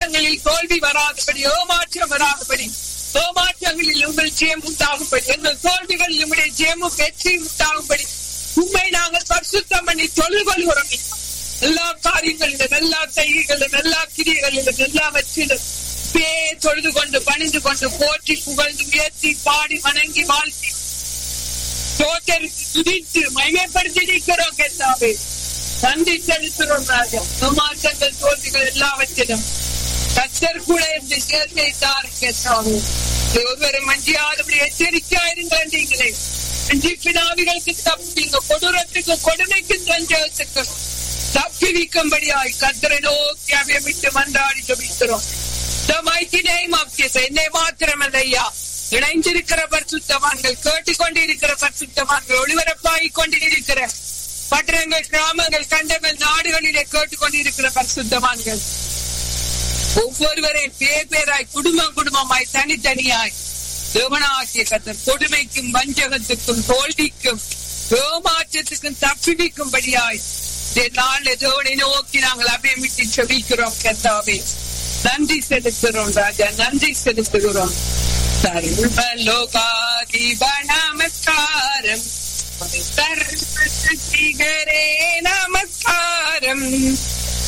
காரியங்களில் தோல்வி வராதபடி ஏமாற்றம் வராதபடி ஏமாற்றங்களில் உங்கள் ஜெயம் உண்டாகும்படி எங்கள் தோல்விகளில் உங்களுடைய ஜெயமும் வெற்றி உண்டாகும்படி உண்மை நாங்கள் பரிசுத்தம் பண்ணி தொழில் கொள்கிறோம் எல்லா காரியங்களிலும் எல்லா செய்கைகளிலும் எல்லா கிரியைகளிலும் எல்லாவற்றிலும் பே தொழுது கொண்டு பணிந்து கொண்டு போற்றி புகழ்ந்து உயர்த்தி பாடி வணங்கி வாழ்த்தி சோதரித்து துதித்து மகிமைப்படுத்தி நிற்கிறோம் கேட்டாவே நன்றி செலுத்துறோம் ராஜா ஏமாற்றங்கள் தோல்விகள் எல்லாவற்றிலும் கத்தர் கூட இருந்து சேர்த்தை தாரு கேட்டாவே ஒருவரை மஞ்சியாதபடி எச்சரிக்கையாயிருங்கள் நீங்களே பினாவிகளுக்கு தப்பிங்க கொடூரத்துக்கு கொடுமைக்கு தஞ்சத்துக்கு தப்பி வைக்கும்படியாய் கத்தரை நோக்கி அவையமிட்டு மன்றாடி ஜபிக்கிறோம் The mighty name of Jesus. என்னை மாத்திரமல்ல ஐயா இணைந்திருக்கிற பரிசுத்தவான்கள் கேட்டுக்கொண்டிருக்கிற பரிசுத்தவான்கள் ஒளிபரப்பாகிக் கொண்டிருக்கிற பட்டணங்கள் கிராமங்கள் கண்டங்கள் நாடுகளிலே கேட்டுக்கொண்டிருக்கிற பரிசுத்தவான்கள் ஒவ்வொருவரையும் பேர் பேராய் குடும்பம் குடும்பமாய் தனித்தனியாய் தேவனாகிய கத்தர் கொடுமைக்கும் வஞ்சகத்துக்கும் தோல்விக்கும் ஏமாற்றத்துக்கும் தப்பிடிக்கும்படியாய் நாள் தேவனை நோக்கி நாங்கள் அபியமிட்டு செபிக்கிறோம் கத்தாவே நன்றி செலுத்துகிறோம் ராஜா நன்றி செலுத்துகிறோம் சர்வலோகாதிப நமஸ்காரம் சர்வ நமஸ்காரம்